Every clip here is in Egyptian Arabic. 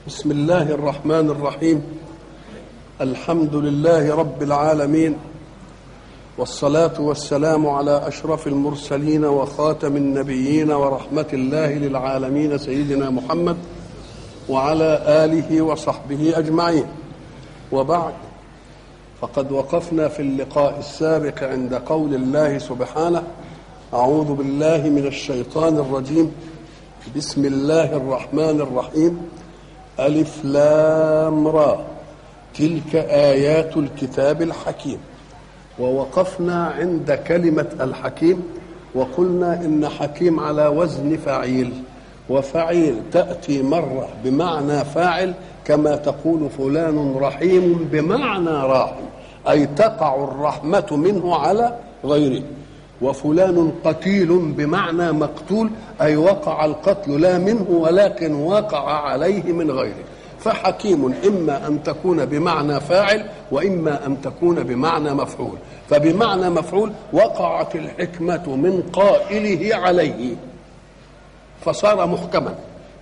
بسم الله الرحمن الرحيم الحمد لله رب العالمين والصلاة والسلام على أشرف المرسلين وخاتم النبيين ورحمة الله للعالمين سيدنا محمد وعلى آله وصحبه أجمعين وبعد فقد وقفنا في اللقاء السابق عند قول الله سبحانه أعوذ بالله من الشيطان الرجيم بسم الله الرحمن الرحيم ألف لام را تلك آيات الكتاب الحكيم ووقفنا عند كلمة الحكيم وقلنا إن حكيم على وزن فعيل وفعيل تأتي مرة بمعنى فاعل كما تقول فلان رحيم بمعنى راحم أي تقع الرحمة منه على غيره وفلان قتيل بمعنى مقتول أي وقع القتل لا منه ولكن وقع عليه من غيره فحكيم إما أن تكون بمعنى فاعل وإما أن تكون بمعنى مفعول فبمعنى مفعول وقعت الحكمة من قائله عليه فصار محكما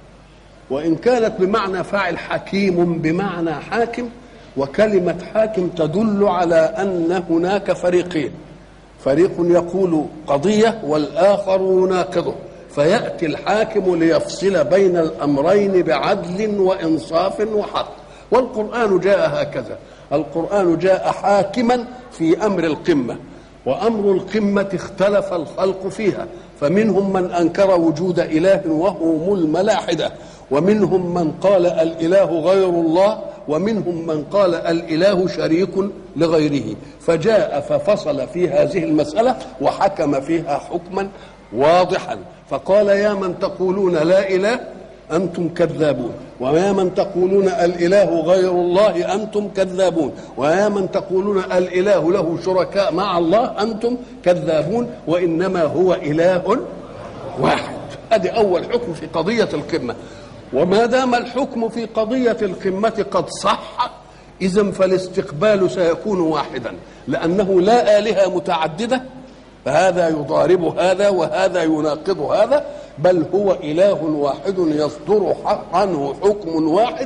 وإن كانت بمعنى فاعل حكيم بمعنى حاكم وكلمة حاكم تدل على أن هناك فريقين فريق يقول قضية والآخر يناقضه فيأتي الحاكم ليفصل بين الأمرين بعدل وإنصاف وحق والقرآن جاء هكذا القرآن جاء حاكما في أمر القمة وأمر القمة اختلف الخلق فيها فمنهم من أنكر وجود إله وهم الملاحدة ومنهم من قال الإله غير الله ومنهم من قال الإله شريك لغيره فجاء ففصل في هذه المسألة وحكم فيها حكما واضحا فقال يا من تقولون لا إله أنتم كذابون ويا من تقولون الإله غير الله أنتم كذابون ويا من تقولون الإله له شركاء مع الله أنتم كذابون وإنما هو إله واحد هذه أول حكم في قضية القمة وما دام الحكم في قضية القمة قد صح إذا فالاستقبال سيكون واحدا لأنه لا آلهة متعددة فهذا يضارب هذا وهذا يناقض هذا بل هو إله واحد يصدر عنه حكم واحد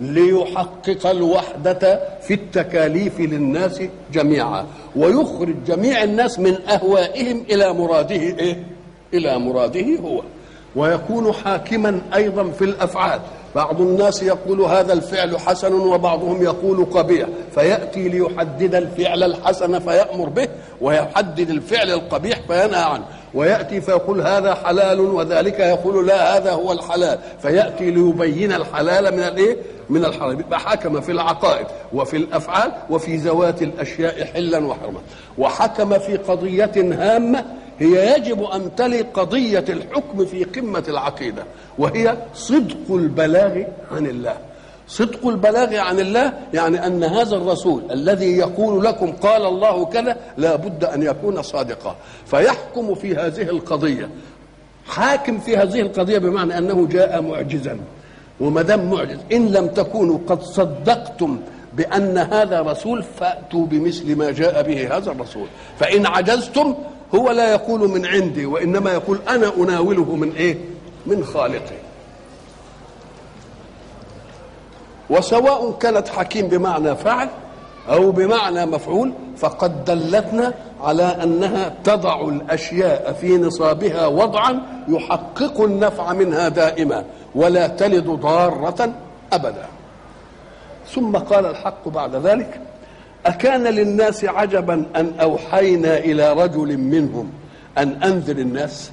ليحقق الوحدة في التكاليف للناس جميعا ويخرج جميع الناس من أهوائهم إلى مراده إيه؟ إلى مراده هو ويكون حاكما ايضا في الافعال بعض الناس يقول هذا الفعل حسن وبعضهم يقول قبيح فياتي ليحدد الفعل الحسن فيامر به ويحدد الفعل القبيح فينهى عنه وياتي فيقول هذا حلال وذلك يقول لا هذا هو الحلال فياتي ليبين الحلال من الايه من الحرام يبقى حكم في العقائد وفي الافعال وفي ذوات الاشياء حلا وحرما وحكم في قضيه هامه هي يجب ان تلي قضيه الحكم في قمه العقيده وهي صدق البلاغ عن الله صدق البلاغ عن الله يعني ان هذا الرسول الذي يقول لكم قال الله كذا لا بد ان يكون صادقا فيحكم في هذه القضيه حاكم في هذه القضيه بمعنى انه جاء معجزا وما دام معجز ان لم تكونوا قد صدقتم بان هذا رسول فاتوا بمثل ما جاء به هذا الرسول فان عجزتم هو لا يقول من عندي وانما يقول انا اناوله من ايه من خالقي وسواء كانت حكيم بمعنى فعل او بمعنى مفعول فقد دلتنا على انها تضع الاشياء في نصابها وضعا يحقق النفع منها دائما ولا تلد ضاره ابدا ثم قال الحق بعد ذلك أكان للناس عجبا أن أوحينا إلى رجل منهم أن أنذر الناس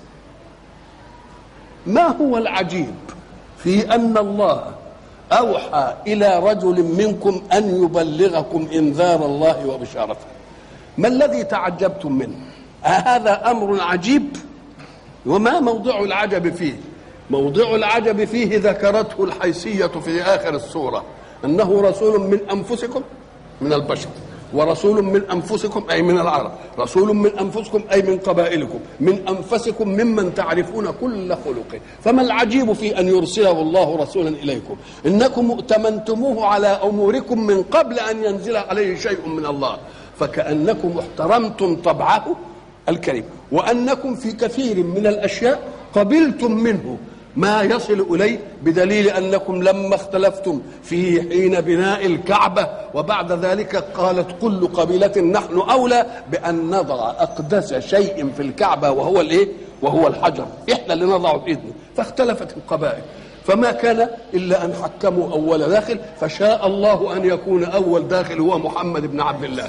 ما هو العجيب في أن الله أوحى إلى رجل منكم أن يبلغكم إنذار الله وبشارته ما الذي تعجبتم منه أهذا أمر عجيب وما موضع العجب فيه موضع العجب فيه ذكرته الحيثية في آخر السورة أنه رسول من أنفسكم من البشر ورسول من انفسكم اي من العرب رسول من انفسكم اي من قبائلكم من انفسكم ممن تعرفون كل خلقه فما العجيب في ان يرسله الله رسولا اليكم انكم ائتمنتموه على اموركم من قبل ان ينزل عليه شيء من الله فكانكم احترمتم طبعه الكريم وانكم في كثير من الاشياء قبلتم منه ما يصل إليه بدليل أنكم لما اختلفتم في حين بناء الكعبة وبعد ذلك قالت كل قبيلة نحن أولى بأن نضع أقدس شيء في الكعبة وهو الإيه؟ وهو الحجر إحنا اللي نضعه بإذنه فاختلفت القبائل فما كان إلا أن حكموا أول داخل فشاء الله أن يكون أول داخل هو محمد بن عبد الله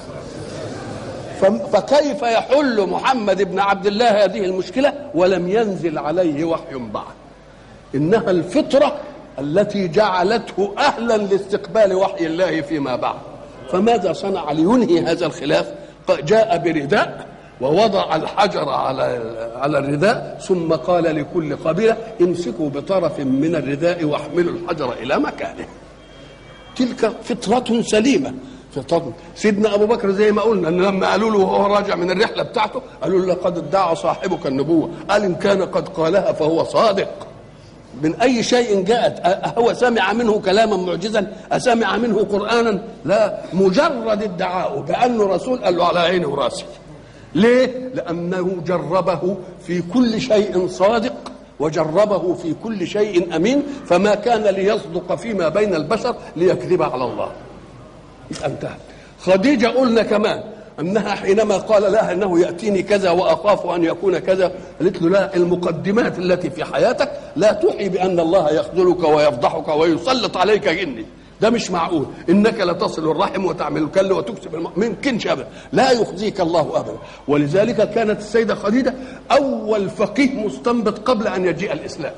فكيف يحل محمد بن عبد الله هذه المشكلة ولم ينزل عليه وحي بعد إنها الفطرة التي جعلته أهلا لاستقبال وحي الله فيما بعد فماذا صنع لينهي هذا الخلاف جاء برداء ووضع الحجر على على الرداء ثم قال لكل قبيله امسكوا بطرف من الرداء واحملوا الحجر الى مكانه تلك فطره سليمه فطر سيدنا ابو بكر زي ما قلنا ان لما قالوا له وهو راجع من الرحله بتاعته قالوا له لقد ادعى صاحبك النبوه قال ان كان قد قالها فهو صادق من اي شيء جاءت هو سمع منه كلاما معجزا اسمع منه قرانا لا مجرد ادعاءه بانه رسول قال له على عيني وراسي ليه لانه جربه في كل شيء صادق وجربه في كل شيء امين فما كان ليصدق فيما بين البشر ليكذب على الله انتهى خديجه قلنا كمان انها حينما قال لها انه ياتيني كذا واخاف ان يكون كذا قالت له لا المقدمات التي في حياتك لا توحي بان الله يخذلك ويفضحك ويسلط عليك جني ده مش معقول انك لتصل الرحم وتعمل الكل وتكسب الم... ما يمكنش ابدا لا يخزيك الله ابدا ولذلك كانت السيده خديجه اول فقيه مستنبط قبل ان يجيء الاسلام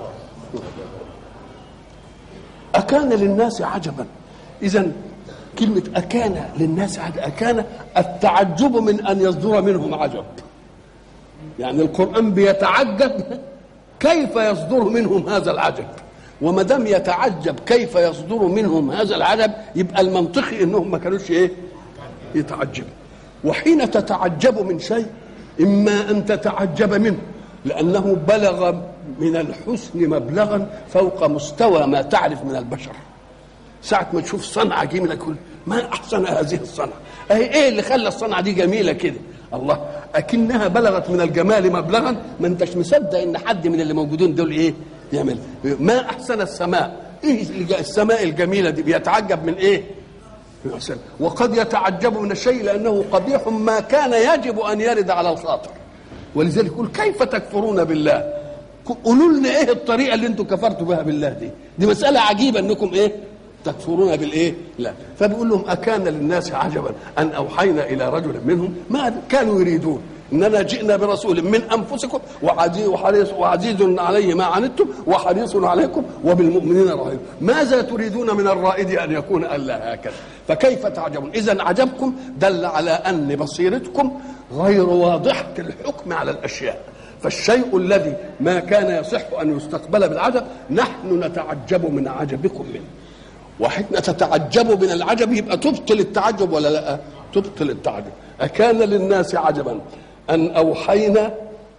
اكان للناس عجبا اذا كلمة أكان للناس عجب أكان التعجب من أن يصدر منهم عجب يعني القرآن بيتعجب كيف يصدر منهم هذا العجب وما دام يتعجب كيف يصدر منهم هذا العجب يبقى المنطقي انهم ما كانوش ايه يتعجبوا وحين تتعجب من شيء اما ان تتعجب منه لانه بلغ من الحسن مبلغا فوق مستوى ما تعرف من البشر ساعة ما تشوف صنعة جميلة كل ما أحسن هذه الصنعة أهي إيه اللي خلى الصنعة دي جميلة كده الله أكنها بلغت من الجمال مبلغا ما أنتش مصدق إن حد من اللي موجودين دول إيه يعمل ما أحسن السماء إيه السماء الجميلة دي بيتعجب من إيه وقد يتعجب من الشيء لأنه قبيح ما كان يجب أن يرد على الخاطر ولذلك يقول كيف تكفرون بالله قولوا لنا ايه الطريقه اللي انتم كفرتوا بها بالله دي دي مساله عجيبه انكم ايه تكفرون بالايه؟ لا فبيقول لهم اكان للناس عجبا ان اوحينا الى رجل منهم ما كانوا يريدون اننا جئنا برسول من انفسكم وعزيز وحريص وعزيز عليه ما عنتم وحريص عليكم وبالمؤمنين رهيب ماذا تريدون من الرائد ان يكون الا هكذا فكيف تعجبون اذا عجبكم دل على ان بصيرتكم غير واضحه الحكم على الاشياء فالشيء الذي ما كان يصح ان يستقبل بالعجب نحن نتعجب من عجبكم منه وحين تتعجب من العجب يبقى تبطل التعجب ولا لا تبطل التعجب أكان للناس عجبا أن أوحينا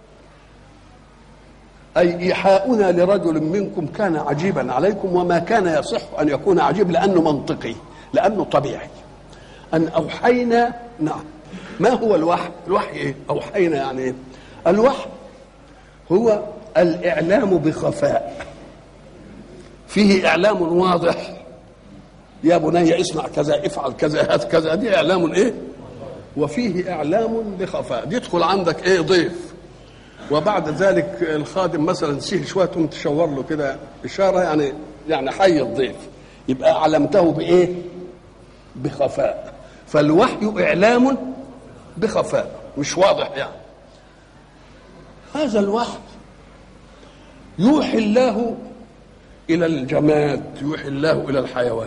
أي إيحاؤنا لرجل منكم كان عجيبا عليكم وما كان يصح أن يكون عجيب لأنه منطقي لأنه طبيعي أن أوحينا نعم ما هو الوحي الوحي إيه أوحينا يعني إيه الوحي هو الإعلام بخفاء فيه إعلام واضح يا بني اسمع كذا افعل كذا هات كذا دي اعلام ايه وفيه اعلام بخفاء يدخل عندك ايه ضيف وبعد ذلك الخادم مثلا سيه شويه تقوم تشاور له كده اشاره يعني يعني حي الضيف يبقى علمته بايه بخفاء فالوحي اعلام بخفاء مش واضح يعني هذا الوحي يوحي الله الى الجماد يوحي الله الى الحيوان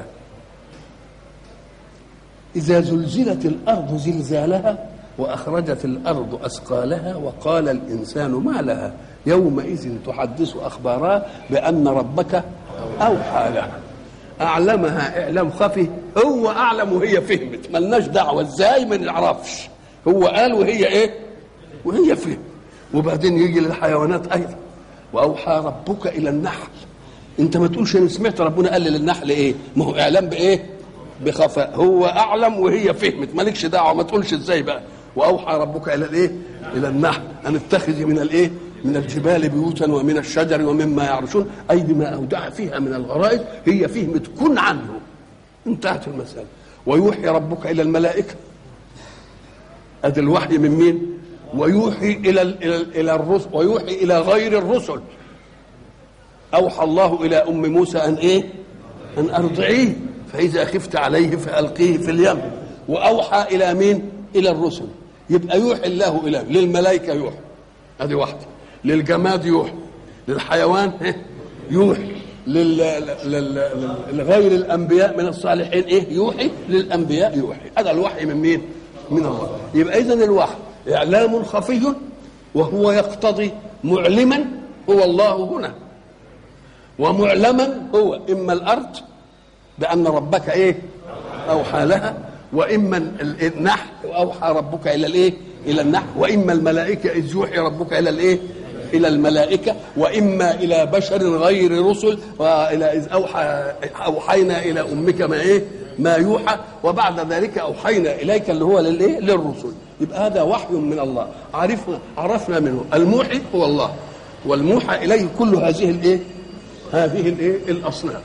إذا زلزلت الأرض زلزالها وأخرجت الأرض أثقالها وقال الإنسان ما لها يومئذ تحدث أخبارها بأن ربك أوحى لها أعلمها إعلام خفي هو أعلم وهي فهمت ملناش دعوة إزاي ما نعرفش هو قال وهي إيه وهي فهم وبعدين يجي للحيوانات أيضا وأوحى ربك إلى النحل أنت ما تقولش أنا سمعت ربنا قال للنحل إيه ما هو إعلام بإيه بخفاء هو اعلم وهي فهمت مالكش دعوه ما تقولش ازاي بقى واوحى ربك الى الايه الى النحل ان اتخذي من الايه من الجبال بيوتا ومن الشجر ومما يعرشون اي بما اودع فيها من الغرائز هي فهمت كن عنه انتهت المساله ويوحي ربك الى الملائكه ادي الوحي من مين ويوحي الى الى الى الرسل ويوحي الى غير الرسل اوحى الله الى ام موسى ان ايه ان ارضعيه فاذا خفت عليه فالقيه في اليم واوحى الى مين الى الرسل يبقى يوحي الله الى للملائكه يوحي ادي واحده للجماد يوحي للحيوان إيه؟ يوحي لل... لل... لغير الانبياء من الصالحين ايه يوحي للانبياء يوحي هذا الوحي من مين من الله يبقى اذا الوحي اعلام خفي وهو يقتضي معلما هو الله هنا ومعلما هو اما الارض بان ربك ايه اوحى لها واما النحل اوحى ربك الى الايه الى النحل واما الملائكه اذ يوحي ربك الى الايه الى الملائكه واما الى بشر غير رسل والى اذ اوحى اوحينا الى امك ما ايه ما يوحى وبعد ذلك اوحينا اليك اللي هو للايه للرسل يبقى هذا وحي من الله عرفنا عرفنا منه الموحي هو الله والموحى اليه كل هذه الايه هذه الايه الاصناف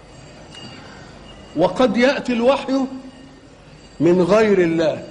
وقد ياتي الوحي من غير الله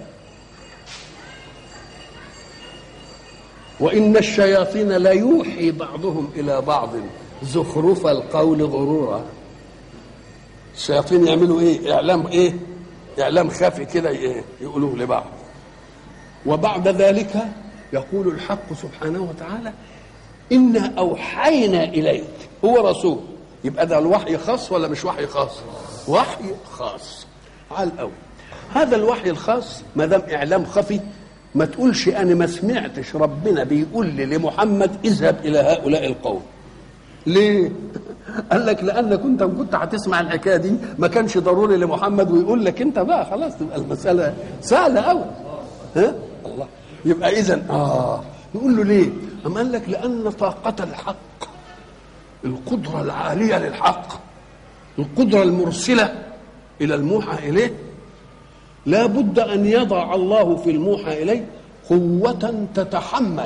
وإن الشياطين ليوحي بعضهم إلى بعض زخرف القول غرورا الشياطين يعملوا إيه إعلام إيه إعلام خافي كده إيه؟ يقولوه لبعض وبعد ذلك يقول الحق سبحانه وتعالى إنا أوحينا إليك هو رسول يبقى ده الوحي خاص ولا مش وحي خاص وحي خاص على الأول هذا الوحي الخاص ما دام إعلام خفي ما تقولش انا ما سمعتش ربنا بيقول لي لمحمد اذهب الى هؤلاء القوم ليه قال لك لانك انت كنت هتسمع الحكايه دي ما كانش ضروري لمحمد ويقول لك انت بقى خلاص تبقى المساله سهله قوي ها الله يبقى اذا اه نقول له ليه أم قال لك لان طاقه الحق القدره العاليه للحق القدره المرسله الى الموحى اليه لا بد أن يضع الله في الموحى إليه قوة تتحمل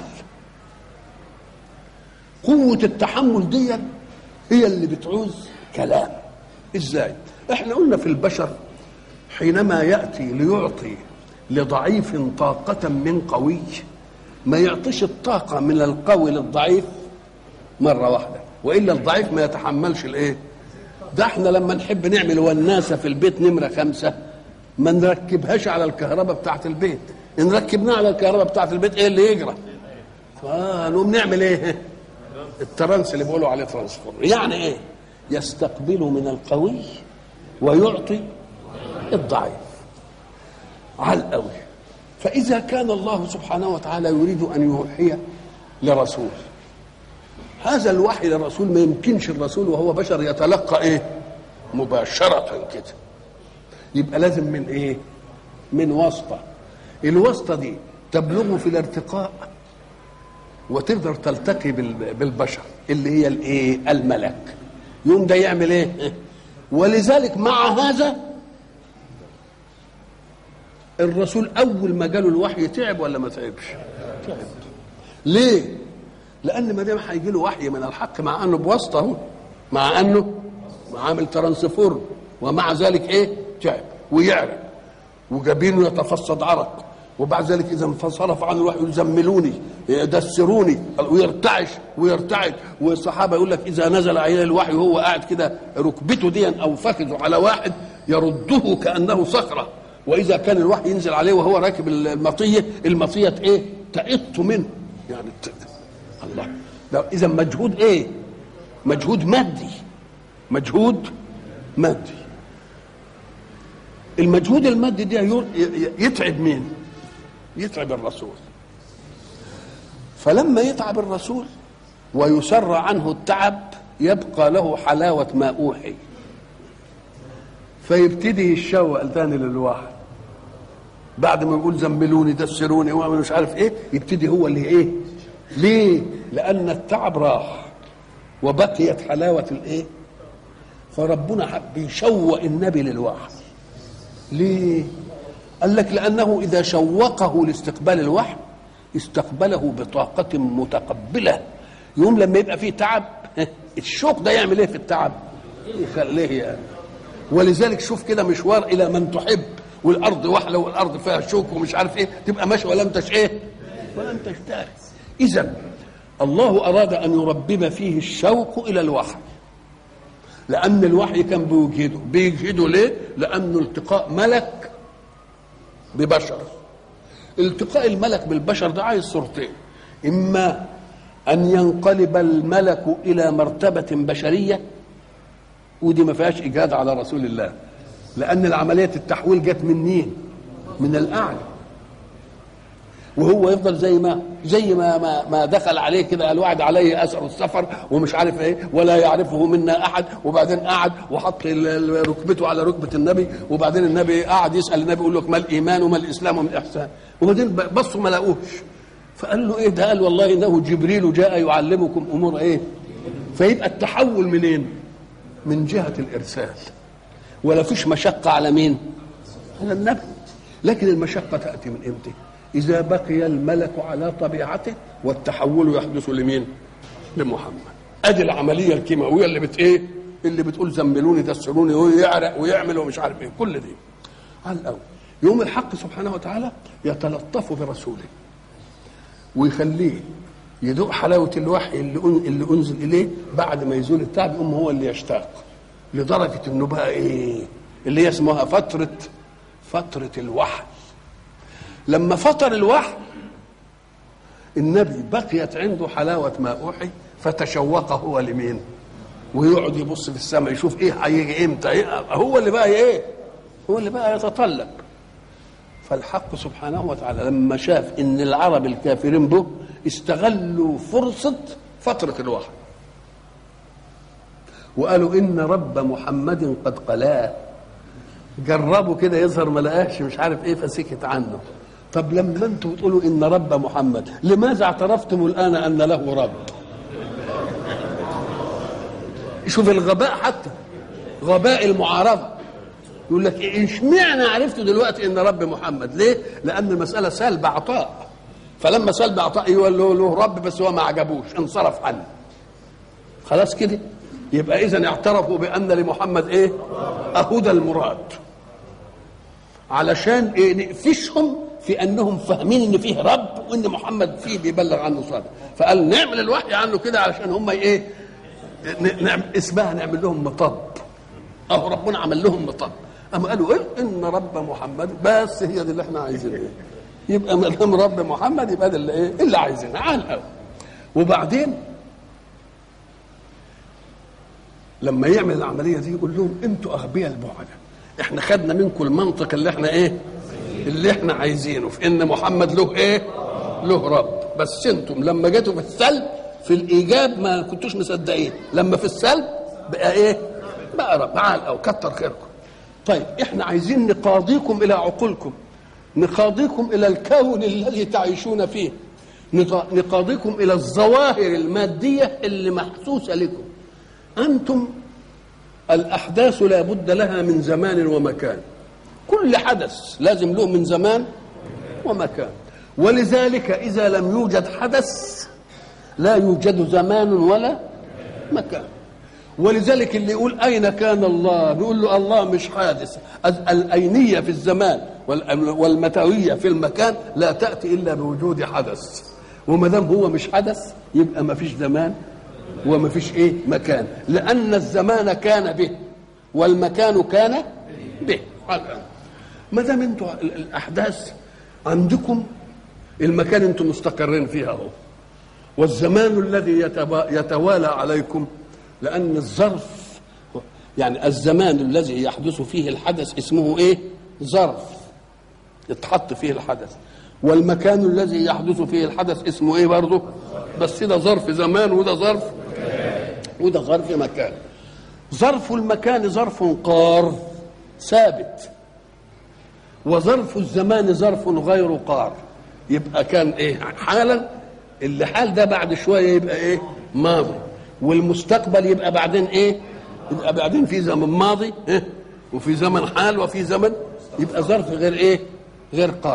قوة التحمل دي هي اللي بتعوز كلام ازاي احنا قلنا في البشر حينما يأتي ليعطي لضعيف طاقة من قوي ما يعطيش الطاقة من القوي للضعيف مرة واحدة وإلا الضعيف ما يتحملش الإيه ده احنا لما نحب نعمل وناسة في البيت نمرة خمسة ما نركبهاش على الكهرباء بتاعت البيت ان ركبناها على الكهرباء بتاعت البيت ايه اللي يجرى فنقوم نعمل ايه الترانس اللي بيقولوا عليه ترانسفور يعني ايه يستقبل من القوي ويعطي الضعيف على القوي فاذا كان الله سبحانه وتعالى يريد ان يوحي لرسول هذا الوحي للرسول ما يمكنش الرسول وهو بشر يتلقى ايه مباشره كده يبقى لازم من ايه من واسطه الواسطه دي تبلغه في الارتقاء وتقدر تلتقي بالبشر اللي هي الايه الملك يوم ده يعمل ايه ولذلك مع هذا الرسول اول ما جاله الوحي تعب ولا ما تعبش تعب ليه لان ما دام هيجي له وحي من الحق مع انه بواسطه اهو مع انه عامل ترانسفورم ومع ذلك ايه تعب ويعرق وجبينه يتفصد عرق وبعد ذلك اذا انصرف عنه الوحي يزملوني يدسروني ويرتعش ويرتعد والصحابه يقول لك اذا نزل عليه الوحي وهو قاعد كده ركبته دي او فخذه على واحد يرده كانه صخره واذا كان الوحي ينزل عليه وهو راكب المطيه المطيه ايه تئط منه يعني الله ده اذا مجهود ايه مجهود مادي مجهود مادي المجهود المادي ده يتعب مين يتعب الرسول فلما يتعب الرسول ويسر عنه التعب يبقى له حلاوة ما أوحي فيبتدي يتشوق تاني للوحي بعد ما يقول زملوني دسروني واعملوا مش عارف ايه يبتدي هو اللي ايه ليه لان التعب راح وبقيت حلاوه الايه فربنا حب يشوق النبي للوحي ليه قال لك لانه اذا شوقه لاستقبال الوحي استقبله بطاقة متقبلة يوم لما يبقى فيه تعب الشوق ده يعمل ايه في التعب يخليه يعني ولذلك شوف كده مشوار الى من تحب والارض وحله والارض فيها شوك ومش عارف ايه تبقى ماشي ولا انتش ايه ولا انتش داري اذا الله اراد ان يربب فيه الشوق الى الوحي لان الوحي كان بيوجده بيجهده ليه لانه التقاء ملك ببشر التقاء الملك بالبشر ده عايز صورتين اما ان ينقلب الملك الى مرتبه بشريه ودي ما فيهاش اجهاد على رسول الله لان العمليه التحويل جت من مين من الاعلى وهو يفضل زي ما زي ما ما, ما دخل عليه كده قال وعد عليه اثر السفر ومش عارف ايه ولا يعرفه منا احد وبعدين قعد وحط ال- ال- ركبته على ركبه النبي وبعدين النبي قعد يسال النبي يقول لك ما الايمان وما الاسلام وما الاحسان وبعدين ب- بصوا ما لاقوش فقال له ايه ده قال والله انه جبريل جاء يعلمكم امور ايه فيبقى التحول منين من جهه الارسال ولا فيش مشقه على مين على النبي لكن المشقه تاتي من امتى اذا بقي الملك على طبيعته والتحول يحدث لمين لمحمد ادي العمليه الكيماويه اللي بت ايه اللي بتقول زملوني دسروني ويعرق ويعمل ومش عارف ايه كل دي على الاول يوم الحق سبحانه وتعالى يتلطف برسوله ويخليه يذوق حلاوه الوحي اللي أن- اللي انزل اليه بعد ما يزول التعب يقوم هو اللي يشتاق لدرجه انه بقى ايه اللي هي اسمها فتره فتره الوحي لما فطر الوحي النبي بقيت عنده حلاوه ما اوحي فتشوق هو لمين ويقعد يبص في السماء يشوف ايه هيجي امتى إيه هو اللي بقى ايه هو اللي بقى يتطلب فالحق سبحانه وتعالى لما شاف ان العرب الكافرين به استغلوا فرصه فتره الوحي وقالوا ان رب محمد قد قلاه جربوا كده يظهر ما لقاش مش عارف ايه فسكت عنه طب لما انتم بتقولوا ان رب محمد لماذا اعترفتم الان ان له رب شوف الغباء حتى غباء المعارضه يقول لك إيه اشمعنى عرفتوا دلوقتي ان رب محمد ليه لان المساله سلب عطاء فلما سلب عطاء يقول له, له رب بس هو ما عجبوش انصرف عنه خلاص كده يبقى اذا اعترفوا بان لمحمد ايه اهو ده المراد علشان إيه نقفشهم في انهم فاهمين ان فيه رب وان محمد فيه بيبلغ عنه صادق فقال نعمل الوحي عنه كده علشان هم ايه ن- نعمل اسمها نعمل لهم مطب اهو ربنا عمل لهم مطب اما قالوا ايه ان رب محمد بس هي دي اللي احنا عايزينها يبقى ما دام رب محمد يبقى ده اللي ايه اللي عايزينها على الهوا وبعدين لما يعمل العمليه دي يقول لهم انتوا اغبياء البعدة احنا خدنا منكم المنطق اللي احنا ايه اللي احنا عايزينه في ان محمد له ايه له رب بس انتم لما جيتوا في السلب في الايجاب ما كنتوش مصدقين لما في السلب بقى ايه بقى رب تعال او كتر خيركم طيب احنا عايزين نقاضيكم الى عقولكم نقاضيكم الى الكون الذي تعيشون فيه نط- نقاضيكم الى الظواهر الماديه اللي محسوسه لكم انتم الاحداث لا بد لها من زمان ومكان كل حدث لازم له من زمان ومكان ولذلك اذا لم يوجد حدث لا يوجد زمان ولا مكان ولذلك اللي يقول اين كان الله نقول له الله مش حادث ال- الاينيه في الزمان وال- والمتويه في المكان لا تاتي الا بوجود حدث وما دام هو مش حدث يبقى ما فيش زمان وما فيش ايه مكان لان الزمان كان به والمكان كان به الآن. ما دام انتوا ال- الاحداث عندكم المكان انتم مستقرين فيها اهو والزمان الذي يتبا- يتوالى عليكم لأن الظرف يعني الزمان الذي يحدث فيه الحدث اسمه ايه؟ ظرف يتحط فيه الحدث والمكان الذي يحدث فيه الحدث اسمه ايه برضه؟ بس ده ظرف زمان وده ظرف وده ظرف مكان ظرف المكان ظرف قار ثابت وظرف الزمان ظرف غير قار يبقى كان ايه حالا اللي حال ده بعد شويه يبقى ايه ماضي والمستقبل يبقى بعدين ايه يبقى بعدين في زمن ماضي إيه؟ وفي زمن حال وفي زمن يبقى ظرف غير ايه غير قار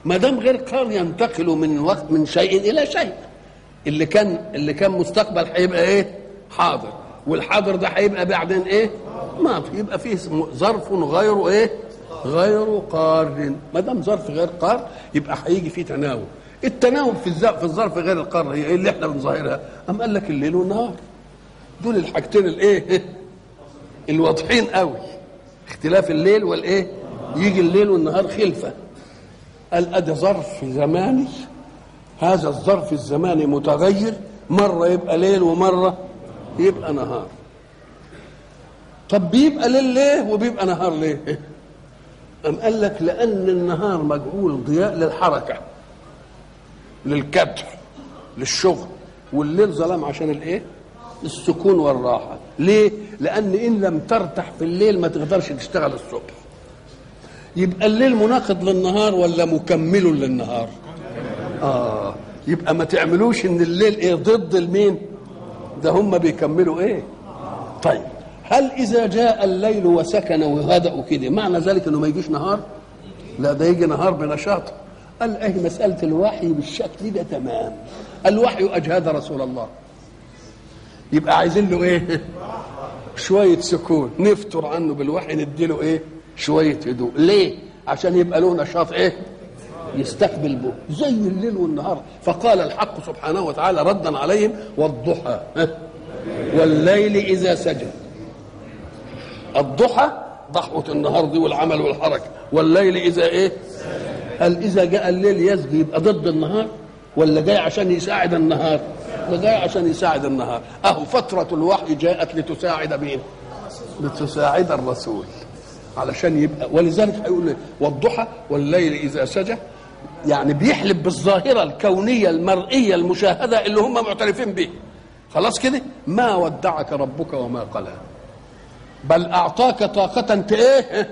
ما دام غير قار ينتقل من وقت من شيء الى شيء اللي كان اللي كان مستقبل هيبقى ايه حاضر والحاضر ده هيبقى بعدين ايه ماضي يبقى فيه ظرف غير ايه غير قار ما دام ظرف غير قار يبقى هيجي فيه تناوب التناوب في الظرف في الظرف غير القار هي ايه اللي احنا بنظاهرها ام قال لك الليل والنهار دول الحاجتين الايه الواضحين قوي اختلاف الليل والايه يجي الليل والنهار خلفه قال ادي ظرف زماني هذا الظرف الزماني متغير مره يبقى ليل ومره يبقى نهار طب بيبقى ليل ليه وبيبقى نهار ليه أم قال لك لأن النهار مجعول ضياء للحركة للكدر للشغل والليل ظلام عشان الايه السكون والراحة ليه لأن إن لم ترتاح في الليل ما تقدرش تشتغل الصبح يبقى الليل مناقض للنهار ولا مكمل للنهار آه يبقى ما تعملوش ان الليل ايه ضد المين ده هم بيكملوا ايه طيب هل اذا جاء الليل وسكن وهدأوا كده معنى ذلك انه ما يجيش نهار لا ده يجي نهار بنشاط قال ايه مسألة الوحي بالشكل ده تمام الوحي اجهد رسول الله يبقى عايزين له ايه شوية سكون نفتر عنه بالوحي نديله ايه شوية هدوء ليه عشان يبقى له نشاط ايه يستقبل به زي الليل والنهار فقال الحق سبحانه وتعالى ردا عليهم والضحى والليل اذا سجى الضحى ضحوة النهار دي والعمل والحركة والليل إذا إيه قال إذا جاء الليل يسجي يبقى ضد النهار ولا جاي عشان يساعد النهار ده جاي عشان يساعد النهار أهو فترة الوحي جاءت لتساعد مين لتساعد الرسول علشان يبقى ولذلك هيقول والضحى والليل إذا سجى يعني بيحلب بالظاهرة الكونية المرئية المشاهدة اللي هم معترفين به خلاص كده ما ودعك ربك وما قلى بل اعطاك طاقة انت ايه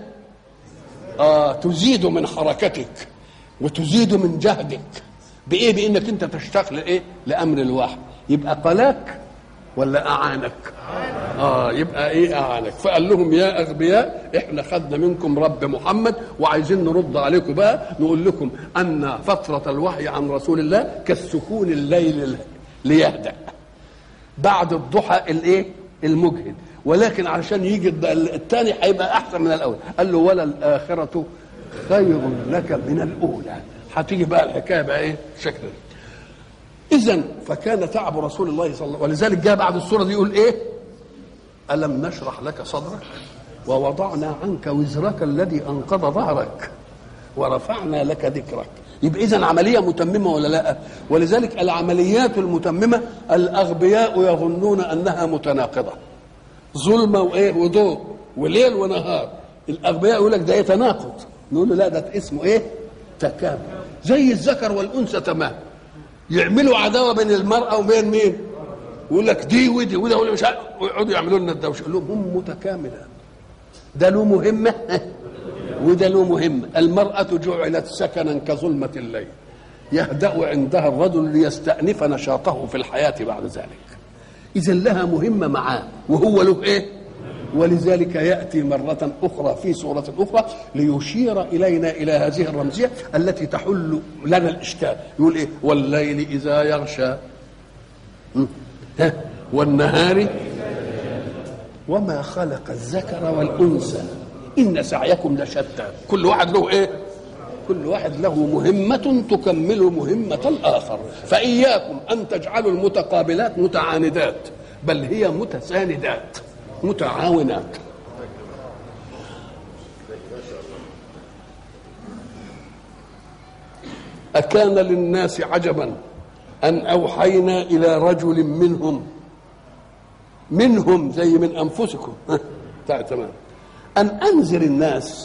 آه تزيد من حركتك وتزيد من جهدك بايه بانك انت تشتغل ايه لامر الواحد يبقى قلاك ولا اعانك اه يبقى ايه اعانك فقال لهم يا اغبياء احنا خدنا منكم رب محمد وعايزين نرد عليكم بقى نقول لكم ان فتره الوحي عن رسول الله كالسكون الليل ليهدأ بعد الضحى الايه المجهد ولكن علشان يجي الثاني هيبقى احسن من الاول قال له ولا الاخره خير لك من الاولى هتيجي بقى الحكايه بقى ايه شكل اذا فكان تعب رسول الله صلى الله عليه وسلم ولذلك جاء بعد السوره دي يقول ايه الم نشرح لك صدرك ووضعنا عنك وزرك الذي انقض ظهرك ورفعنا لك ذكرك يبقى اذا عمليه متممه ولا لا ولذلك العمليات المتممه الاغبياء يظنون انها متناقضه ظلمه وايه وضوء وليل ونهار الاغبياء يقول لك ده يتناقض نقول له لا ده اسمه ايه تكامل زي الذكر والانثى تمام يعملوا عداوه بين المراه وبين مين يقول لك دي ودي وده ولا مش ويقعدوا يعملوا لنا الدوشه يقول لهم هم متكامله ده له مهمه وده له مهمه المراه جعلت سكنا كظلمه الليل يهدأ عندها الرجل ليستأنف نشاطه في الحياة بعد ذلك إذا لها مهمة معاه وهو له إيه ولذلك يأتي مرة أخرى في سورة أخرى ليشير إلينا إلى هذه الرمزية التي تحل لنا الإشكال يقول إيه والليل إذا يغشى ها والنهار وما خلق الذكر والأنثى إن سعيكم لشتى كل واحد له إيه كل واحد له مهمة تكمل مهمة الآخر فإياكم أن تجعلوا المتقابلات متعاندات بل هي متساندات متعاونات أكان للناس عجبا أن أوحينا إلى رجل منهم منهم زي من أنفسكم تمام أن أنذر الناس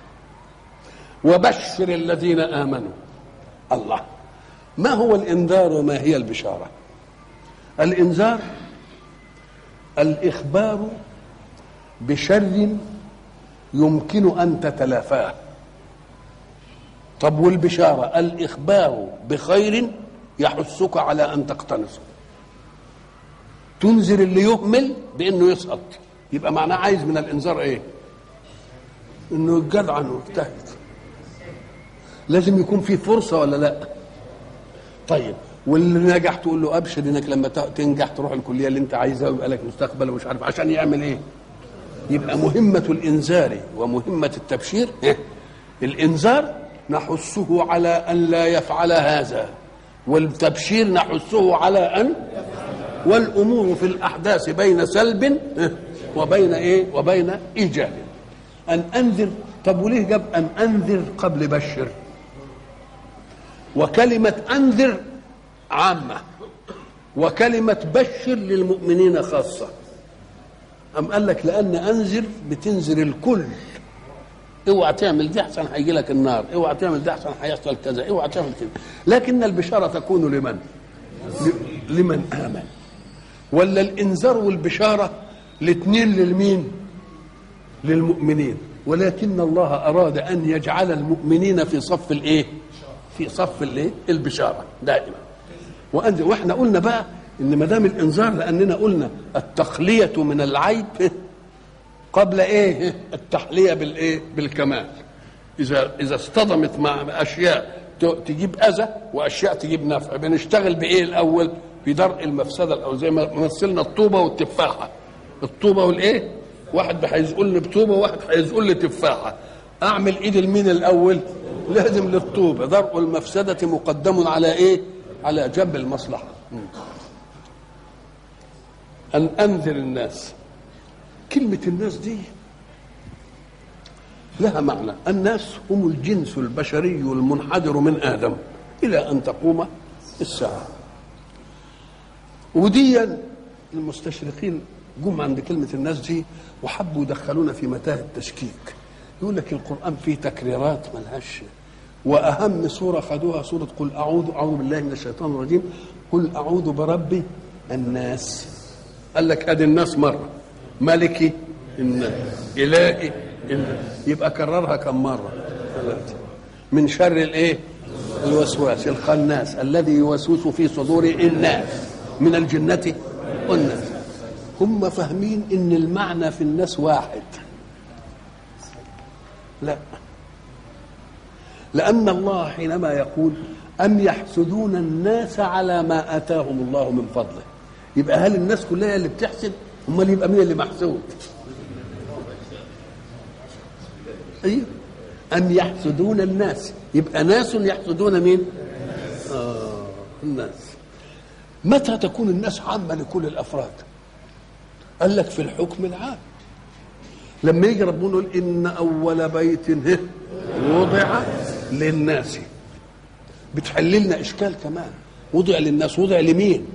وبشر الذين امنوا الله ما هو الانذار وما هي البشاره الانذار الاخبار بشر يمكن ان تتلافاه طب والبشاره الاخبار بخير يحثك على ان تقتنصه تنذر اللي يهمل بانه يسقط يبقى معناه عايز من الانذار ايه انه يتجدعن ويجتهد لازم يكون في فرصه ولا لا طيب واللي نجح تقول له ابشر انك لما ت- تنجح تروح الكليه اللي انت عايزها ويبقى لك مستقبل ومش عارف عشان يعمل ايه يبقى مهمه الانذار ومهمه التبشير إيه؟ الانذار نحثه على ان لا يفعل هذا والتبشير نحثه على ان والامور في الاحداث بين سلب إيه؟ وبين ايه وبين ايجاب ان انذر طب وليه جاب ان انذر قبل بشر وكلمه انذر عامه وكلمه بشر للمؤمنين خاصه أم قال لك لأن أنذر بتنذر الكل اوعى تعمل دي احسن هيجي لك النار اوعى تعمل دي احسن هيحصل كذا اوعى تعمل كذا لكن البشاره تكون لمن ل- لمن امن ولا الانذار والبشاره الاثنين للمين للمؤمنين ولكن الله اراد ان يجعل المؤمنين في صف الايه في صف الايه البشاره دائما وأنذر واحنا قلنا بقى ان ما دام الانذار لاننا قلنا التخليه من العيب قبل ايه التحليه بالايه بالكمال اذا اذا اصطدمت مع اشياء ت- تجيب اذى واشياء تجيب نفع بنشتغل بايه الاول بدرء المفسده الاول زي ما مثلنا الطوبه والتفاحه الطوبه والايه واحد هيزقلني بطوبه وواحد هيزقل لي تفاحه اعمل ايد المين الاول لازم للطوبه درء المفسده مقدم على ايه على جنب المصلحه م. ان انذر الناس كلمة الناس دي لها معنى الناس هم الجنس البشري المنحدر من آدم إلى أن تقوم الساعة وديا المستشرقين جم عند كلمة الناس دي وحبوا يدخلونا في متاهة التشكيك يقول لك القرآن فيه تكريرات ملهاش وأهم سورة خدوها سورة قل أعوذ أعوذ بالله من الشيطان الرجيم قل أعوذ برب الناس قال لك ادي الناس مره ملكي الناس الهي الناس يبقى كررها كم مره ثلاثه من شر الايه الوسواس الخناس الذي يوسوس في صدور الناس من الجنه والناس هم فاهمين ان المعنى في الناس واحد لا لأن الله حينما يقول أم يحسدون الناس على ما آتاهم الله من فضله يبقى هل الناس كلها اللي بتحسد امال يبقى مين اللي محسود ايوه ام يحسدون الناس يبقى ناس يحسدون مين آه الناس متى تكون الناس عامه لكل الافراد قال لك في الحكم العام لما يجي ربنا يقول ان اول بيت هه وضع للناس بتحل لنا اشكال كمان وضع للناس وضع لمين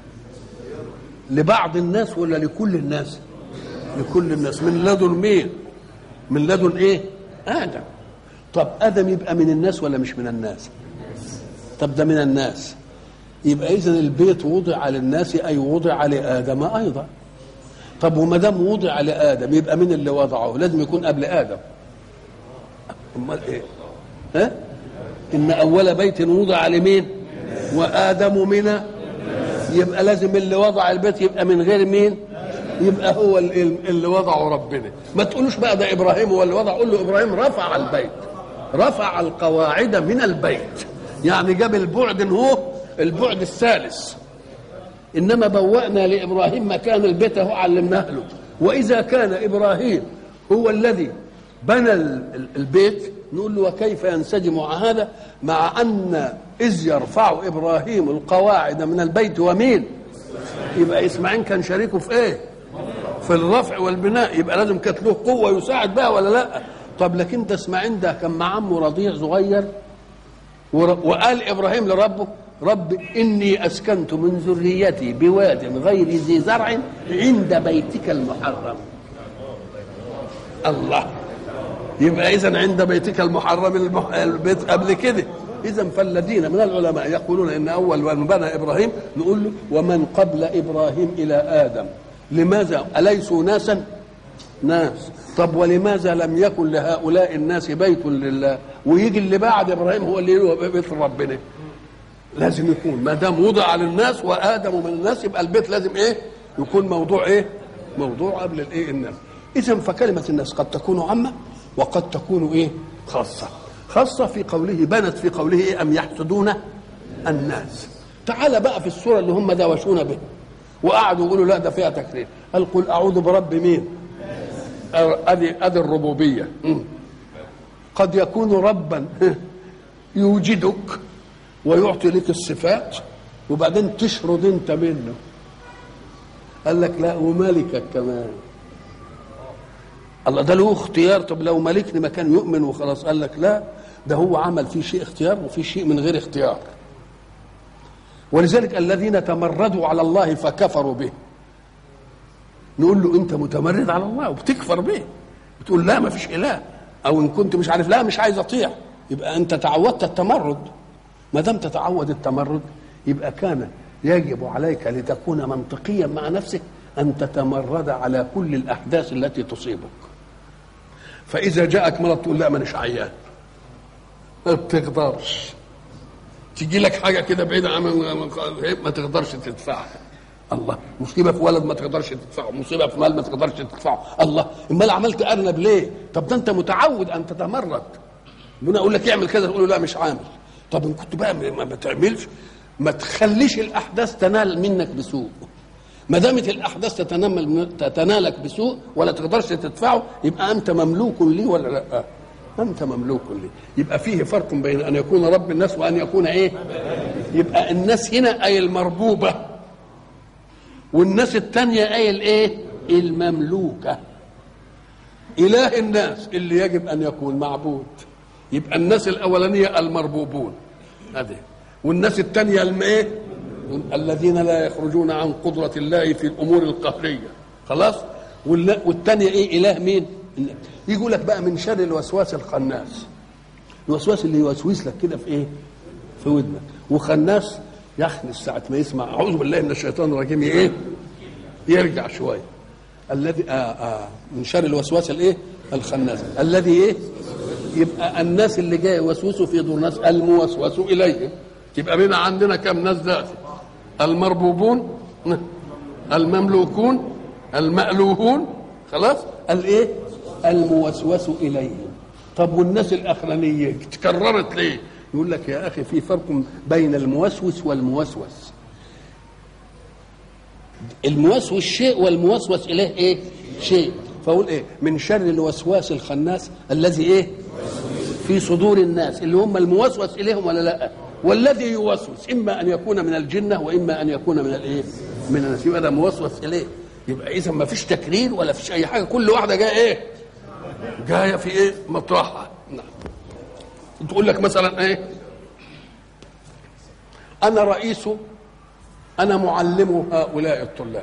لبعض الناس ولا لكل الناس لكل الناس من لدن مين من لدن ايه ادم طب ادم يبقى من الناس ولا مش من الناس طب ده من الناس يبقى اذا البيت وضع للناس اي وضع لادم ايضا طب وما دام وضع لادم يبقى مين اللي وضعه لازم يكون قبل ادم امال ايه ها ان اول بيت وضع لمين وادم من يبقى لازم اللي وضع البيت يبقى من غير مين يبقى هو ال- اللي وضعه ربنا ما تقولوش بقى ده ابراهيم هو اللي وضع قول له ابراهيم رفع البيت رفع القواعد من البيت يعني جاب البعد هو البعد الثالث انما بوأنا لابراهيم مكان البيت اهو علمناه له واذا كان ابراهيم هو الذي بنى ال- ال- البيت نقول له وكيف ينسجم مع هذا مع ان اذ يرفع ابراهيم القواعد من البيت ومين يبقى اسماعيل كان شريكه في ايه في الرفع والبناء يبقى لازم كانت له قوه يساعد بها ولا لا طب لكن ده اسماعيل ده كان مع عمه رضيع صغير ور- وقال ابراهيم لربه رب اني اسكنت من ذريتي بواد غير ذي زرع عند بيتك المحرم الله يبقى اذا عند بيتك المحرم المح... البيت قبل كده اذا فالذين من العلماء يقولون ان اول من بنى ابراهيم نقول له ومن قبل ابراهيم الى ادم لماذا اليسوا ناسا ناس طب ولماذا لم يكن لهؤلاء الناس بيت لله ويجي اللي بعد ابراهيم هو اللي له بيت ربنا لازم يكون ما دام وضع للناس وادم من الناس يبقى البيت لازم ايه يكون موضوع ايه موضوع قبل الايه الناس اذا فكلمه الناس قد تكون عامه وقد تكون ايه خاصه خاصة في قوله بنت في قوله إيه أم يحسدون الناس تعال بقى في السورة اللي هم دوشون به وقعدوا يقولوا لا ده فيها تكرير قال قل أعوذ برب مين أدي أدي الربوبية م. قد يكون ربا يوجدك ويعطي لك الصفات وبعدين تشرد انت منه قال لك لا وملكك كمان الله ده له اختيار طب لو ملكني ما كان يؤمن وخلاص قال لك لا ده هو عمل فيه شيء اختيار وفي شيء من غير اختيار ولذلك الذين تمردوا على الله فكفروا به نقول له انت متمرد على الله وبتكفر به بتقول لا ما فيش اله او ان كنت مش عارف لا مش عايز اطيع يبقى انت تعودت التمرد ما دام تتعود التمرد يبقى كان يجب عليك لتكون منطقيا مع نفسك ان تتمرد على كل الاحداث التي تصيبك فاذا جاءك مرض تقول لا مانيش عيان ما بتقدرش تيجي لك حاجه كده بعيده عن ما تقدرش تدفعها الله مصيبه في ولد ما تقدرش تدفعه مصيبه في مال ما تقدرش تدفعه الله امال عملت ارنب ليه طب ده انت متعود ان تتمرد ربنا اقول لك اعمل كذا تقول له لا مش عامل طب ان كنت بقى ما, ما تعملش ما تخليش الاحداث تنال منك بسوء ما دامت الاحداث تتنمل تتنالك بسوء ولا تقدرش تدفعه يبقى انت مملوك لي ولا لا انت مملوك لي يبقى فيه فرق بين ان يكون رب الناس وان يكون ايه يبقى الناس هنا اي المربوبه والناس التانية اي الايه المملوكه اله الناس اللي يجب ان يكون معبود يبقى الناس الاولانيه المربوبون هذه والناس الثانيه الايه الذين لا يخرجون عن قدره الله في الامور القهريه خلاص والثانيه ايه اله مين يقول لك بقى من شر الوسواس الخناس الوسواس اللي يوسوس لك كده في ايه في ودنك وخناس يخنس ساعة ما يسمع أعوذ بالله من الشيطان الرجيم إيه؟ يرجع شوية الذي آه آه من شر الوسواس الإيه؟ الخناس الذي إيه؟ يبقى الناس اللي جاي يوسوسوا في دور الناس الموسوس إليهم يبقى بينا عندنا كم ناس ذاتي المربوبون المملوكون المألوهون خلاص الايه الموسوس اليهم طب والناس الاخرانيه تكررت ليه يقول لك يا اخي في فرق بين الموسوس والموسوس الموسوس شيء والموسوس اليه ايه شيء فاقول ايه من شر الوسواس الخناس الذي ايه في صدور الناس اللي هم الموسوس اليهم ولا لا والذي يوسوس اما ان يكون من الجنه واما ان يكون من الايه من الناس يبقى ده موسوس اليه يبقى اذا ما فيش تكرير ولا فيش اي حاجه كل واحده جايه ايه جايه في ايه مطرحها نعم تقول لك مثلا ايه انا رئيس انا معلم هؤلاء الطلاب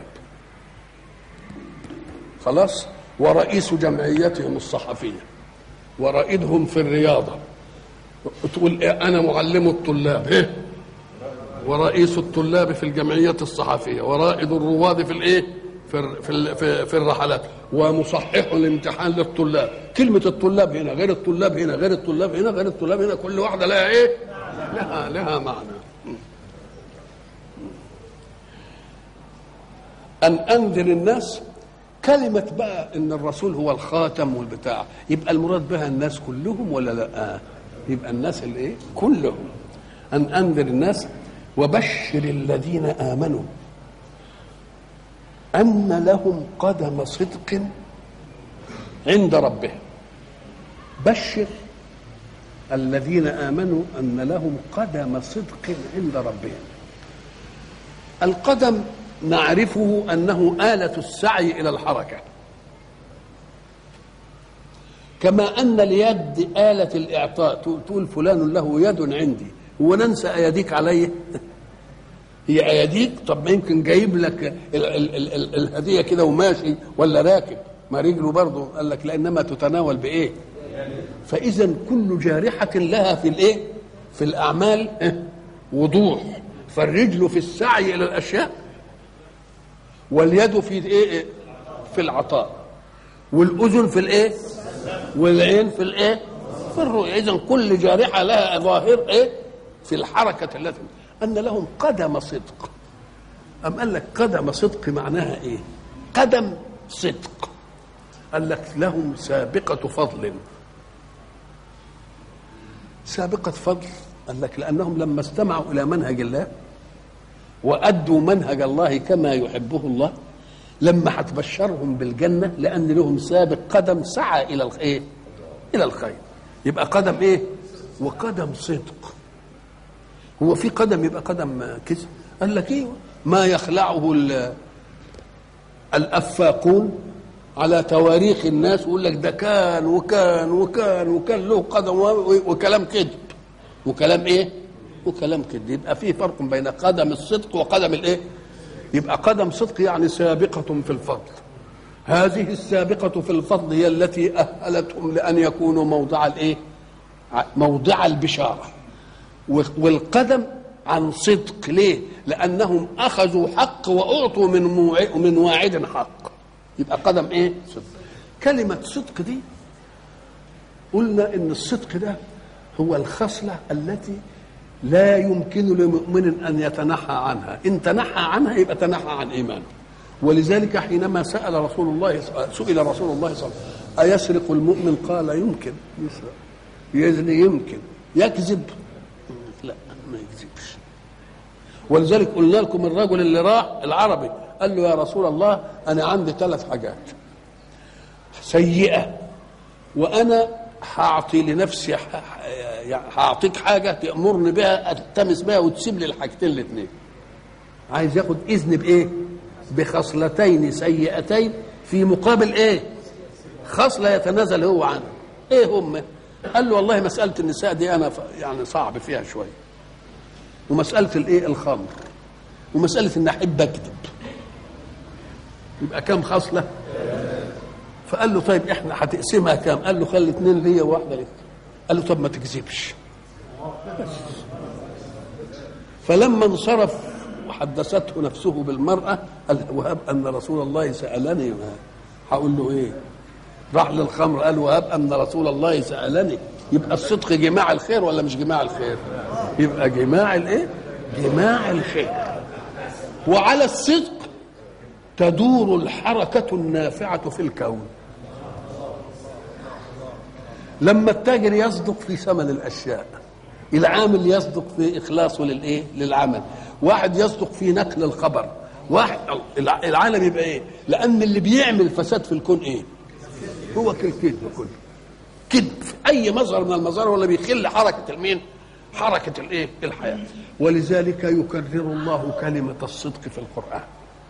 خلاص ورئيس جمعيتهم الصحفيه ورائدهم في الرياضه تقول إيه انا معلم الطلاب ايه ورئيس الطلاب في الجمعيه الصحفيه ورائد الرواد في الايه في في في, في الرحلات ومصحح الامتحان للطلاب كلمه الطلاب هنا غير الطلاب هنا غير الطلاب هنا غير الطلاب هنا كل واحده لها ايه لها لها معنى ان انذر الناس كلمة بقى ان الرسول هو الخاتم والبتاع يبقى المراد بها الناس كلهم ولا لا يبقى الناس الايه كلهم ان انذر الناس وبشر الذين امنوا أن لهم قدم صدق عند ربهم بشر الذين آمنوا أن لهم قدم صدق عند ربهم القدم نعرفه أنه آلة السعي إلى الحركة كما أن اليد آلة الإعطاء تقول فلان له يد عندي وننسى أيديك عليه هي اياديك طب ما يمكن جايب لك ال ال ال ال الهديه كده وماشي ولا راكب ما رجله برضه قال لك لانما تتناول بايه فاذا كل جارحه لها في الايه في الاعمال وضوح فالرجل في السعي الى الاشياء واليد في ايه في العطاء والاذن في الايه والعين في الايه في الرؤيه اذا كل جارحه لها ظاهر ايه في الحركه التي أن لهم قدم صدق أم قال لك قدم صدق معناها إيه قدم صدق قال لك لهم سابقة فضل سابقة فضل قال لك لأنهم لما استمعوا إلى منهج الله وأدوا منهج الله كما يحبه الله لما هتبشرهم بالجنة لأن لهم سابق قدم سعى إلى الخير إلى الخير يبقى قدم إيه؟ وقدم صدق هو في قدم يبقى قدم كذب قال لك ايه ما يخلعه الافاقون على تواريخ الناس ويقول لك ده كان وكان وكان وكان له قدم وكلام كذب وكلام ايه وكلام كذب يبقى في فرق بين قدم الصدق وقدم الايه يبقى قدم صدق يعني سابقة في الفضل هذه السابقة في الفضل هي التي أهلتهم لأن يكونوا موضع الإيه؟ موضع البشارة والقدم عن صدق ليه؟ لأنهم أخذوا حق وأعطوا من من واعد حق يبقى قدم إيه؟ صدق كلمة صدق دي قلنا إن الصدق ده هو الخصلة التي لا يمكن لمؤمن أن يتنحى عنها إن تنحى عنها يبقى تنحى عن إيمانه ولذلك حينما سأل رسول الله سئل رسول الله صلى الله عليه وسلم أيسرق المؤمن قال يمكن يسرق يزني يمكن يكذب لا ما يكذبش ولذلك قلنا لكم الرجل اللي راح العربي قال له يا رسول الله انا عندي ثلاث حاجات سيئه وانا هعطي لنفسي هعطيك حاجه تامرني بها التمس بها وتسيب لي الحاجتين الاثنين عايز ياخد اذن بايه بخصلتين سيئتين في مقابل ايه خصله يتنازل هو عنها ايه هم قال له والله مساله النساء دي انا يعني صعب فيها شويه ومساله الايه الخمر ومساله ان احب اكذب يبقى كم خصله فقال له طيب احنا هتقسمها كام قال له خلي اثنين ليا وواحده لك قال له طب ما تكذبش فلما انصرف وحدثته نفسه بالمرأة قال وهب أن رسول الله سألني هقول له إيه راح للخمر قال وهب أن رسول الله سألني يبقى الصدق جماع الخير ولا مش جماع الخير يبقى جماع الايه جماع الخير وعلى الصدق تدور الحركة النافعة في الكون لما التاجر يصدق في ثمن الأشياء العامل يصدق في إخلاصه للإيه للعمل واحد يصدق في نقل الخبر واحد العالم يبقى ايه لان اللي بيعمل فساد في الكون ايه هو الكذب كله كذب في اي مظهر من المظاهر ولا بيخل حركه المين حركه الايه الحياه ولذلك يكرر الله كلمه الصدق في القران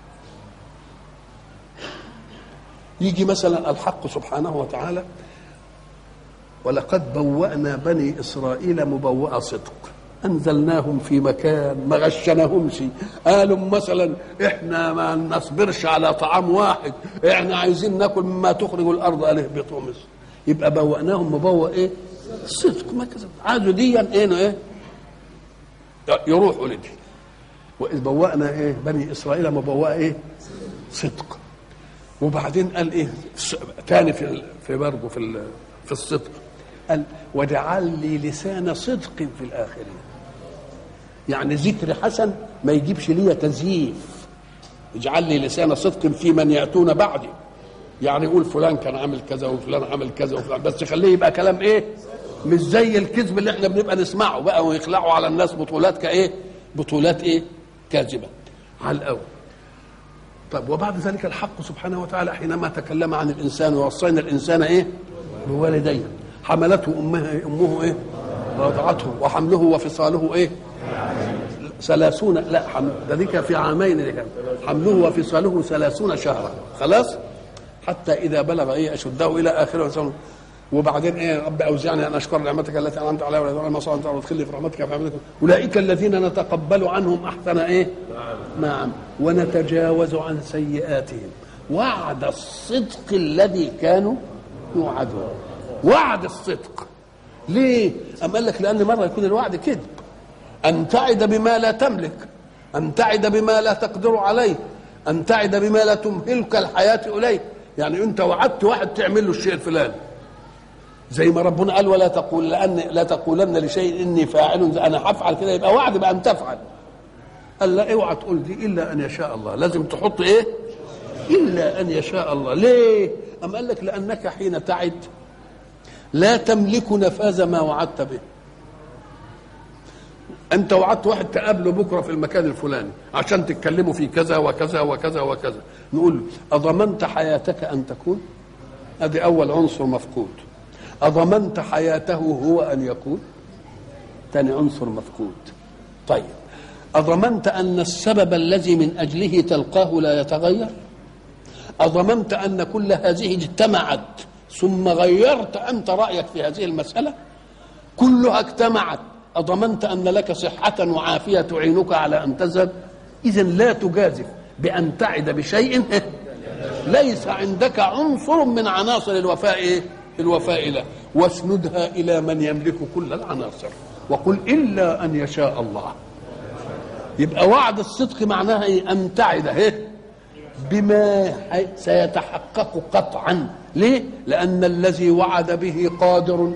يجي مثلا الحق سبحانه وتعالى ولقد بوأنا بني إسرائيل مبوأ صدق انزلناهم في مكان ما غشناهمش قالوا مثلا احنا ما نصبرش على طعام واحد احنا عايزين ناكل مما تخرج الارض قال اهبطوا مصر يبقى بوأناهم مبوأ ايه صدق ما كذب عادوا ديا ايه ايه يروحوا لدي واذ بوأنا ايه بني اسرائيل مبوأ ايه صدق وبعدين قال ايه تاني في في برضه في في الصدق قال واجعل لي لسان صدق في الاخرين يعني ذكر حسن ما يجيبش لي تزييف اجعل لي لسان صدق في من ياتون بعدي يعني يقول فلان كان عامل كذا وفلان عمل كذا وفلان بس خليه يبقى كلام ايه مش زي الكذب اللي احنا بنبقى نسمعه بقى ويخلعوا على الناس بطولات كايه بطولات ايه كاذبه على الاول طيب وبعد ذلك الحق سبحانه وتعالى حينما تكلم عن الانسان ووصينا الانسان ايه بوالديه حملته امه امه ايه رضعته وحمله وفصاله ايه ثلاثون لا حم... ده دي في عامين دي كان حمله وفصاله ثلاثون شهرا خلاص حتى اذا بلغ ايه اشده الى اخره وبعدين ايه رب اوزعني ان اشكر نعمتك التي انعمت علي ولا ما صلى وادخلني في رحمتك في عبادك اولئك الذين نتقبل عنهم احسن ايه نعم ونتجاوز عن سيئاتهم وعد الصدق الذي كانوا يوعدون وعد الصدق ليه أم قال لك لأن مرة يكون الوعد كذب أن تعد بما لا تملك أن تعد بما لا تقدر عليه أن تعد بما لا تمهلك الحياة إليه يعني أنت وعدت واحد تعمل له الشيء الفلاني زي ما ربنا قال ولا تقول لأن لا تقولن لشيء إني فاعل أنا هفعل كده يبقى وعد بأن تفعل قال لا اوعى تقول دي إلا أن يشاء الله لازم تحط إيه إلا أن يشاء الله ليه أم قال لك لأنك حين تعد لا تملك نفاذ ما وعدت به انت وعدت واحد تقابله بكره في المكان الفلاني عشان تتكلموا في كذا وكذا وكذا وكذا نقول له اضمنت حياتك ان تكون ادي اول عنصر مفقود اضمنت حياته هو ان يكون ثاني عنصر مفقود طيب اضمنت ان السبب الذي من اجله تلقاه لا يتغير اضمنت ان كل هذه اجتمعت ثم غيرت انت رايك في هذه المساله كلها اجتمعت أضمنت أن لك صحة وعافية تعينك على أن تذهب إذا لا تجازف بأن تعد بشيء ليس عندك عنصر من عناصر الوفاء الوفاء له واسندها إلى من يملك كل العناصر وقل إلا أن يشاء الله يبقى وعد الصدق معناها إيه أن تعد إيه بما سيتحقق قطعا ليه لأن الذي وعد به قادر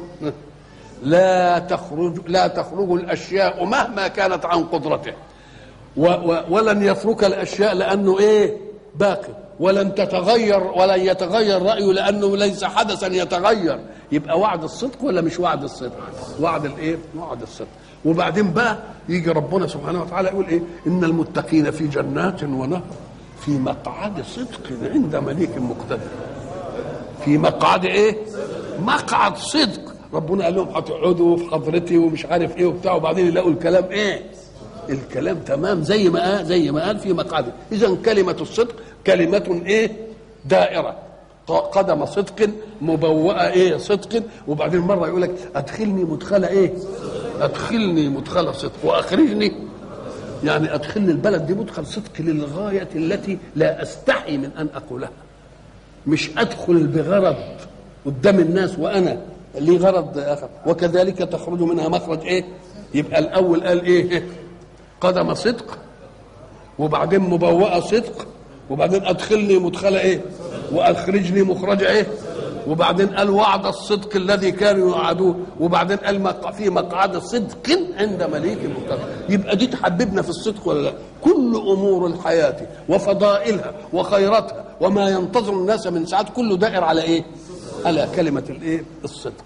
لا تخرج لا تخرج الاشياء مهما كانت عن قدرته و و ولن يترك الاشياء لانه ايه باقي ولن تتغير ولن يتغير رايه لانه ليس حدثا يتغير يبقى وعد الصدق ولا مش وعد الصدق وعد الايه وعد الصدق وبعدين بقى يجي ربنا سبحانه وتعالى يقول ايه ان المتقين في جنات ونهر في مقعد صدق عند مليك مقتدر في مقعد ايه مقعد صدق ربنا قال لهم هتقعدوا في حضرتي ومش عارف ايه وبتاع وبعدين يلاقوا الكلام ايه الكلام تمام زي ما قال زي ما قال في مقعده اذا كلمه الصدق كلمه ايه دائره قدم صدق مبوأة ايه صدق وبعدين مره يقول لك ادخلني مدخل ايه ادخلني مدخل صدق واخرجني يعني ادخلني البلد دي مدخل صدق للغايه التي لا استحي من ان اقولها مش ادخل بغرض قدام الناس وانا ليه غرض اخر وكذلك تخرج منها مخرج ايه يبقى الاول قال ايه قدم صدق وبعدين مبوأة صدق وبعدين ادخلني مدخل ايه واخرجني مخرج ايه وبعدين قال وعد الصدق الذي كانوا يوعدوه وبعدين قال في مقعد صدق عند مليك مقتدر يبقى دي تحببنا في الصدق ولا لا كل امور الحياه وفضائلها وخيراتها وما ينتظر الناس من ساعات كله دائر على ايه على كلمة الايه الصدق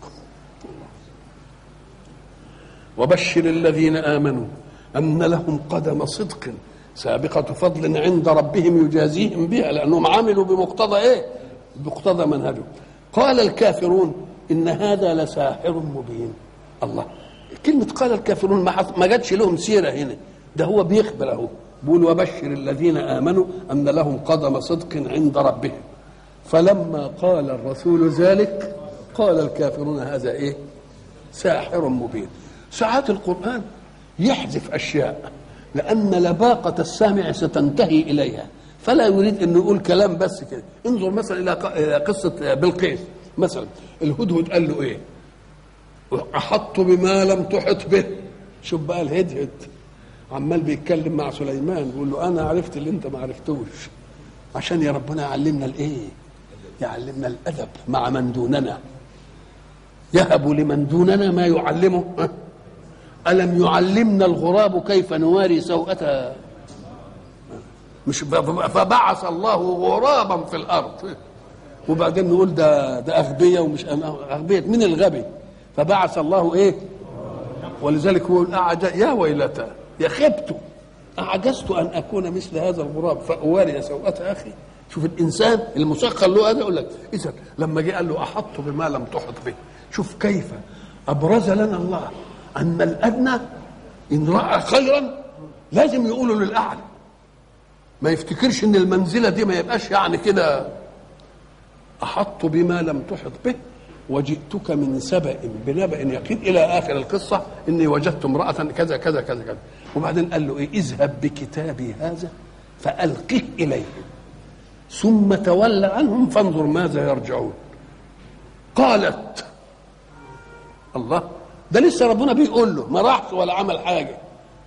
وبشر الذين آمنوا أن لهم قدم صدق سابقة فضل عند ربهم يجازيهم بها لأنهم عملوا بمقتضى إيه بمقتضى منهجه قال الكافرون إن هذا لساحر مبين الله كلمة قال الكافرون ما ما جاتش لهم سيرة هنا ده هو بيخبر أهو بيقول وبشر الذين آمنوا أن لهم قدم صدق عند ربهم فلما قال الرسول ذلك قال الكافرون هذا ايه ساحر مبين ساعات القرآن يحذف أشياء لأن لباقة السامع ستنتهي إليها فلا يريد أن يقول كلام بس كده انظر مثلا إلى قصة بلقيس مثلا الهدهد قال له إيه أحط بما لم تحط به شوف بقى الهدهد عمال بيتكلم مع سليمان يقول له أنا عرفت اللي أنت ما عرفتوش عشان يا ربنا يعلمنا الإيه يعلمنا الادب مع من دوننا يهب لمن دوننا ما يعلمه الم يعلمنا الغراب كيف نواري سوءة مش فبعث الله غرابا في الارض وبعدين نقول ده ده اغبياء ومش اغبياء من الغبي فبعث الله ايه ولذلك هو يا ويلتى يا خبت اعجزت ان اكون مثل هذا الغراب فاواري سوءة اخي شوف الانسان المسخر له هذا يقول لك اذا لما جه قال له احط بما لم تحط به شوف كيف ابرز لنا الله ان الادنى ان راى خيرا لازم يقوله للاعلى ما يفتكرش ان المنزله دي ما يبقاش يعني كده احط بما لم تحط به وجئتك من سبأ بنبأ يقين إلى آخر القصة إني وجدت امرأة كذا كذا كذا كذا وبعدين قال له إيه اذهب بكتابي هذا فألقه إليهم ثم تولى عنهم فانظر ماذا يرجعون قالت الله ده لسه ربنا بيقول له ما راحش ولا عمل حاجه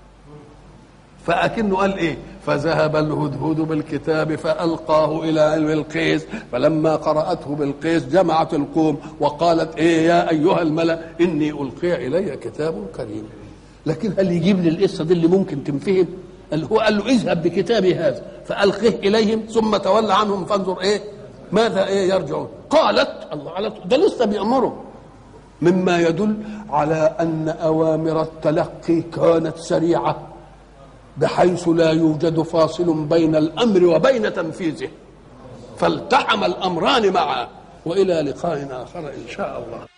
فأكنه قال ايه فذهب الهدهد بالكتاب فألقاه إلى بلقيس فلما قرأته بلقيس جمعت القوم وقالت ايه يا أيها الملأ إني ألقي إلي كتاب كريم لكن هل يجيب لي القصة دي اللي ممكن تنفهم هو قال له اذهب بكتابي هذا فألقه إليهم ثم تولى عنهم فانظر إيه ماذا إيه يرجعون قالت الله على ده لسه بيأمره مما يدل على ان اوامر التلقي كانت سريعه بحيث لا يوجد فاصل بين الامر وبين تنفيذه فالتحم الامران معا والى لقاء اخر ان شاء الله